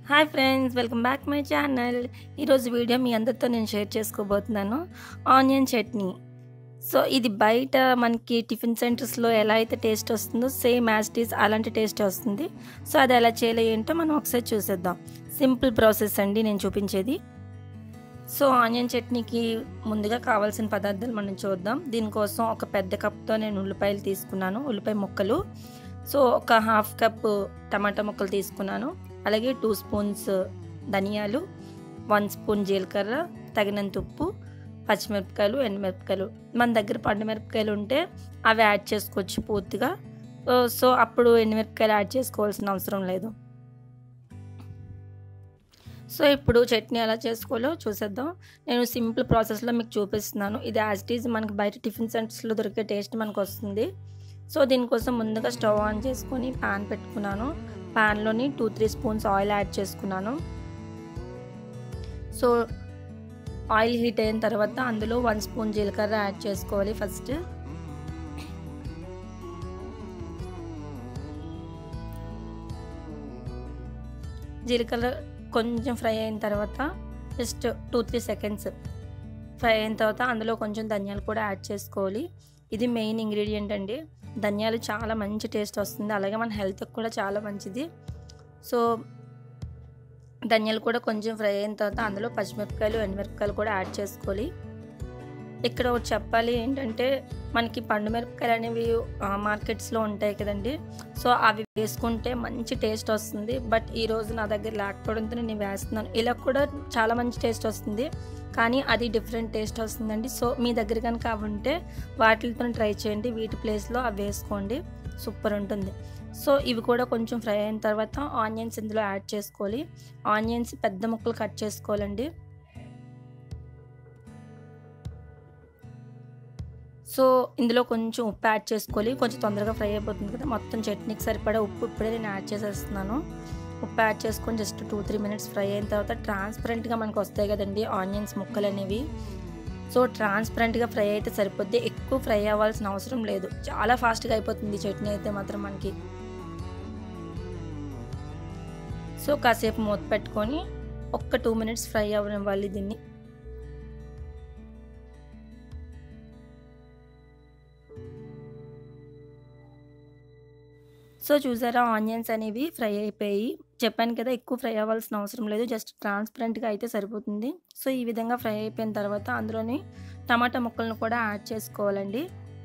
hi friends welcome back my channel ఈరోజు video మీ అందరితో నేను షేర్ చేసుకోబోతున్నాను ఆనియన్ చట్నీ సో ఇది బయట మనకి టిఫిన్ సెంటర్స్లో ఎలా అయితే టేస్ట్ వస్తుందో సేమ్ యాజ్ టీస్ అలాంటి టేస్ట్ వస్తుంది సో అది ఎలా చేయాలో ఏంటో మనం ఒకసారి చూసేద్దాం సింపుల్ ప్రాసెస్ అండి నేను చూపించేది సో ఆనియన్ చట్నీకి ముందుగా కావాల్సిన పదార్థాలు మనం చూద్దాం దీనికోసం ఒక పెద్ద కప్తో నేను ఉల్లిపాయలు తీసుకున్నాను ఉల్లిపాయ ముక్కలు సో ఒక హాఫ్ కప్ టమాటా ముక్కలు తీసుకున్నాను అలాగే టూ స్పూన్స్ ధనియాలు వన్ స్పూన్ జీలకర్ర తగినంత ఉప్పు పచ్చిమిరపకాయలు ఎండుమిరపకాయలు మన దగ్గర పండుమిరపకాయలు ఉంటే అవి యాడ్ చేసుకోవచ్చు పూర్తిగా సో అప్పుడు ఎండుమిరపకాయలు యాడ్ చేసుకోవాల్సిన అవసరం లేదు సో ఇప్పుడు చట్నీ ఎలా చేసుకోవాలో చూసేద్దాం నేను సింపుల్ ప్రాసెస్లో మీకు చూపిస్తున్నాను ఇది యాజ్ ఇట్ ఈజ్ మనకి బయట టిఫిన్ సెంటర్స్లో దొరికే టేస్ట్ మనకు వస్తుంది సో దీనికోసం ముందుగా స్టవ్ ఆన్ చేసుకొని ప్యాన్ పెట్టుకున్నాను ప్యాన్లోని two three spoons oil add చేసుకున్నాను సో ఆయిల్ హీట్ అయిన తర్వాత అందులో వన్ స్పూన్ జీలకర్ర యాడ్ చేసుకోవాలి ఫస్ట్ జీలకర్ర కొంచెం ఫ్రై అయిన తర్వాత just two three seconds fry అయిన తర్వాత అందులో కొంచెం ధనియాలు కూడా యాడ్ చేసుకోవాలి ఇది మెయిన్ ఇంగ్రీడియంట్ అండి ధనియాలు చాలా మంచి టేస్ట్ వస్తుంది అలాగే మన హెల్త్కి కూడా చాలా మంచిది సో ధనియాలు కూడా కొంచెం ఫ్రై అయిన తర్వాత అందులో పచ్చిమిరపకాయలు ఎండుమిరపకాయలు కూడా యాడ్ చేసుకోవాలి ఇక్కడ ఒకటి చెప్పాలి ఏంటంటే మనకి పండు మిరపకాయలు అనేవి మార్కెట్స్లో ఉంటాయి కదండి సో అవి వేసుకుంటే మంచి టేస్ట్ వస్తుంది బట్ ఈరోజు నా దగ్గర లేకపోవడంతో నేను వేస్తున్నాను ఇలా కూడా చాలా మంచి టేస్ట్ వస్తుంది కానీ అది డిఫరెంట్ టేస్ట్ వస్తుందండి సో మీ దగ్గర కనుక అవి ఉంటే వాటితో ట్రై చేయండి వీటి ప్లేస్లో అవి వేసుకోండి సూపర్ ఉంటుంది సో ఇవి కూడా కొంచెం ఫ్రై అయిన తర్వాత ఆనియన్స్ ఇందులో యాడ్ చేసుకోవాలి ఆనియన్స్ పెద్ద ముక్కలు కట్ చేసుకోవాలండి సో ఇందులో కొంచెం ఉప్పు యాడ్ చేసుకోవాలి కొంచెం తొందరగా ఫ్రై అయిపోతుంది కదా మొత్తం చట్నీకి సరిపడా ఉప్పు ఇప్పుడే నేను యాడ్ చేసేస్తున్నాను ఉప్పు యాడ్ చేసుకొని just two three minutes fry అయిన తర్వాత ట్రాన్స్పరెంట్గా మనకు వస్తాయి కదండి ఆనియన్స్ ముక్కలు అనేవి సో ట్రాన్స్పరెంట్గా ఫ్రై అయితే సరిపోద్ది ఎక్కువ ఫ్రై అవ్వాల్సిన అవసరం లేదు చాలా ఫాస్ట్గా అయిపోతుంది చట్నీ అయితే మాత్రం మనకి సో కాసేపు మూత పెట్టుకొని ఒక్క టూ మినిట్స్ ఫ్రై అవ్వనివ్వాలి దీన్ని సో చూసారా ఆనియన్స్ అనేవి ఫ్రై అయిపోయి చెప్పాను కదా ఎక్కువ ఫ్రై అవ్వాల్సిన అవసరం లేదు జస్ట్ ట్రాన్స్పరెంట్గా అయితే సరిపోతుంది సో ఈ విధంగా ఫ్రై అయిపోయిన తర్వాత అందులోని టమాటా ముక్కలను కూడా యాడ్ చేసుకోవాలండి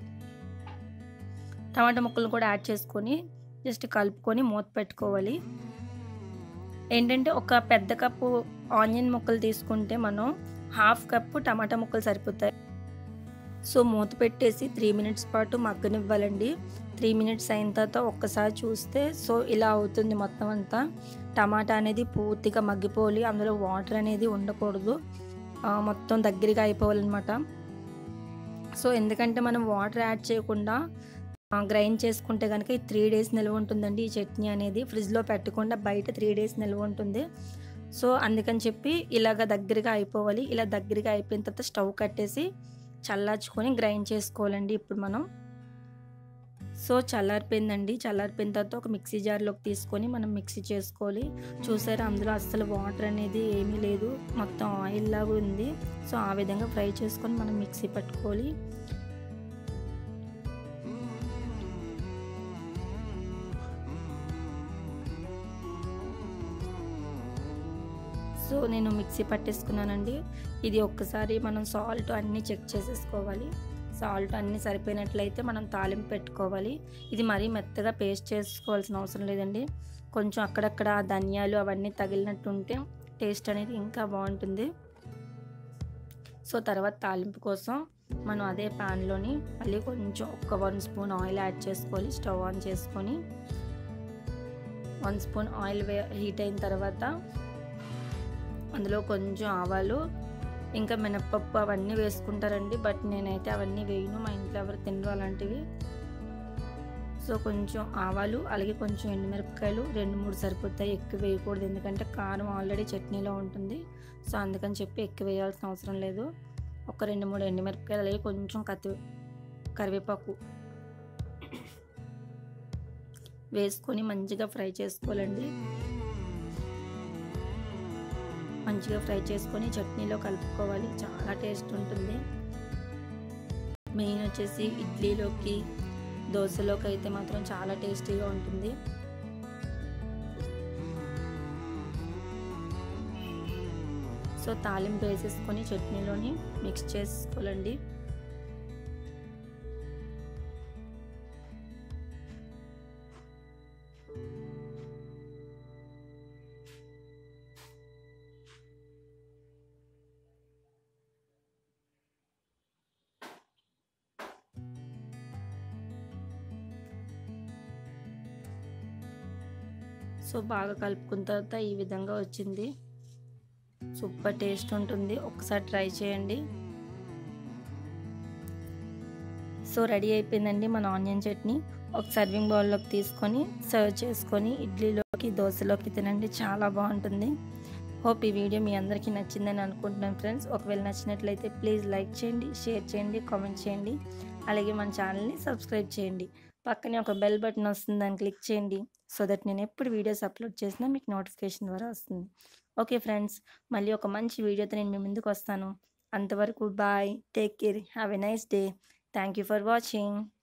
టమాటా ముక్కలను కూడా యాడ్ చేసుకొని జస్ట్ కలుపుకొని మూత పెట్టుకోవాలి ఏంటంటే ఒక పెద్ద కప్పు ఆనియన్ ముక్కలు తీసుకుంటే మనం హాఫ్ కప్పు టమాటా ముక్కలు సరిపోతాయి సో మూత పెట్టేసి త్రీ మినిట్స్ పాటు మగ్గనివ్వాలండి త్రీ మినిట్స్ అయిన తర్వాత ఒక్కసారి చూస్తే సో ఇలా అవుతుంది మొత్తం అంతా టమాటా అనేది పూర్తిగా మగ్గిపోవాలి అందులో వాటర్ అనేది ఉండకూడదు మొత్తం దగ్గరగా అయిపోవాలన్నమాట సో ఎందుకంటే మనం వాటర్ యాడ్ చేయకుండా గ్రైండ్ చేసుకుంటే కనుక ఈ త్రీ డేస్ నిల్వ ఉంటుందండి ఈ చట్నీ అనేది ఫ్రిడ్జ్లో పెట్టకుండా బయట త్రీ డేస్ నిల్వ ఉంటుంది సో అందుకని చెప్పి ఇలాగ దగ్గరగా అయిపోవాలి ఇలా దగ్గరగా అయిపోయిన తర్వాత స్టవ్ కట్టేసి చల్లార్చుకొని గ్రైండ్ చేసుకోవాలండి ఇప్పుడు మనం సో చల్లారిపోయిందండి చల్లారిపోయిన తర్వాత ఒక మిక్సీ జార్లోకి తీసుకొని మనం మిక్సీ చేసుకోవాలి చూసారా అందులో అస్సలు వాటర్ అనేది ఏమీ లేదు మొత్తం ఆయిల్ లాగా ఉంది సో ఆ విధంగా ఫ్రై చేసుకొని మనం మిక్సీ పట్టుకోవాలి సో నేను మిక్సీ పట్టేసుకున్నానండి ఇది ఒక్కసారి మనం సాల్ట్ అన్నీ చెక్ చేసేసుకోవాలి సాల్ట్ అన్నీ సరిపోయినట్లయితే మనం తాలింపు పెట్టుకోవాలి ఇది మరీ మెత్తగా పేస్ట్ చేసుకోవాల్సిన అవసరం లేదండి కొంచెం అక్కడక్కడ ధనియాలు అవన్నీ తగిలినట్టు ఉంటే టేస్ట్ అనేది ఇంకా బాగుంటుంది సో తర్వాత తాలింపు కోసం మనం అదే ప్యాన్లోని మళ్ళీ కొంచెం ఒక వన్ స్పూన్ ఆయిల్ యాడ్ చేసుకోవాలి స్టవ్ ఆన్ చేసుకొని వన్ స్పూన్ ఆయిల్ హీట్ అయిన తర్వాత అందులో కొంచెం ఆవాలు ఇంకా మినప్పప్పు అవన్నీ వేసుకుంటారండి బట్ నేనైతే అవన్నీ వేయను మా ఇంట్లో ఎవరు తినరు అలాంటివి సో కొంచెం ఆవాలు అలాగే కొంచెం ఎండుమిరపకాయలు రెండు మూడు సరిపోతాయి ఎక్కువ వేయకూడదు ఎందుకంటే కారం ఆల్రెడీ చట్నీలో ఉంటుంది సో అందుకని చెప్పి ఎక్కువ వేయాల్సిన అవసరం లేదు ఒక రెండు మూడు ఎండుమిరపకాయలు అలాగే కొంచెం కత్తి కరివేపాకు వేసుకొని మంచిగా ఫ్రై చేసుకోవాలండి మంచిగా ఫ్రై చేసుకొని చట్నీలో కలుపుకోవాలి చాలా టేస్ట్ ఉంటుంది మెయిన్ వచ్చేసి ఇడ్లీలోకి దోశలోకి అయితే మాత్రం చాలా టేస్టీగా ఉంటుంది సో తాలింపు వేసేసుకొని చట్నీలోని మిక్స్ చేసుకోవాలండి సో బాగా కలుపుకున్న తర్వాత ఈ విధంగా వచ్చింది సూపర్ టేస్ట్ ఉంటుంది ఒకసారి ట్రై చేయండి సో రెడీ అయిపోయిందండి మన ఆనియన్ చట్నీ ఒక సర్వింగ్ బౌల్లోకి తీసుకొని సర్వ్ చేసుకొని ఇడ్లీలోకి దోశలోకి తినండి చాలా బాగుంటుంది హోప్ ఈ వీడియో మీ అందరికీ నచ్చిందని అనుకుంటున్నాను ఫ్రెండ్స్ ఒకవేళ నచ్చినట్లయితే ప్లీజ్ లైక్ చేయండి షేర్ చేయండి కామెంట్ చేయండి అలాగే మన ఛానల్ని సబ్స్క్రైబ్ చేయండి పక్కనే ఒక బెల్ బటన్ వస్తుంది దాన్ని క్లిక్ చేయండి సో దట్ నేను ఎప్పుడు వీడియోస్ అప్లోడ్ చేసినా మీకు నోటిఫికేషన్ ద్వారా వస్తుంది ఓకే ఫ్రెండ్స్ మళ్ళీ ఒక మంచి వీడియోతో నేను మీ ముందుకు వస్తాను అంతవరకు bye take care have a nice day thank you for watching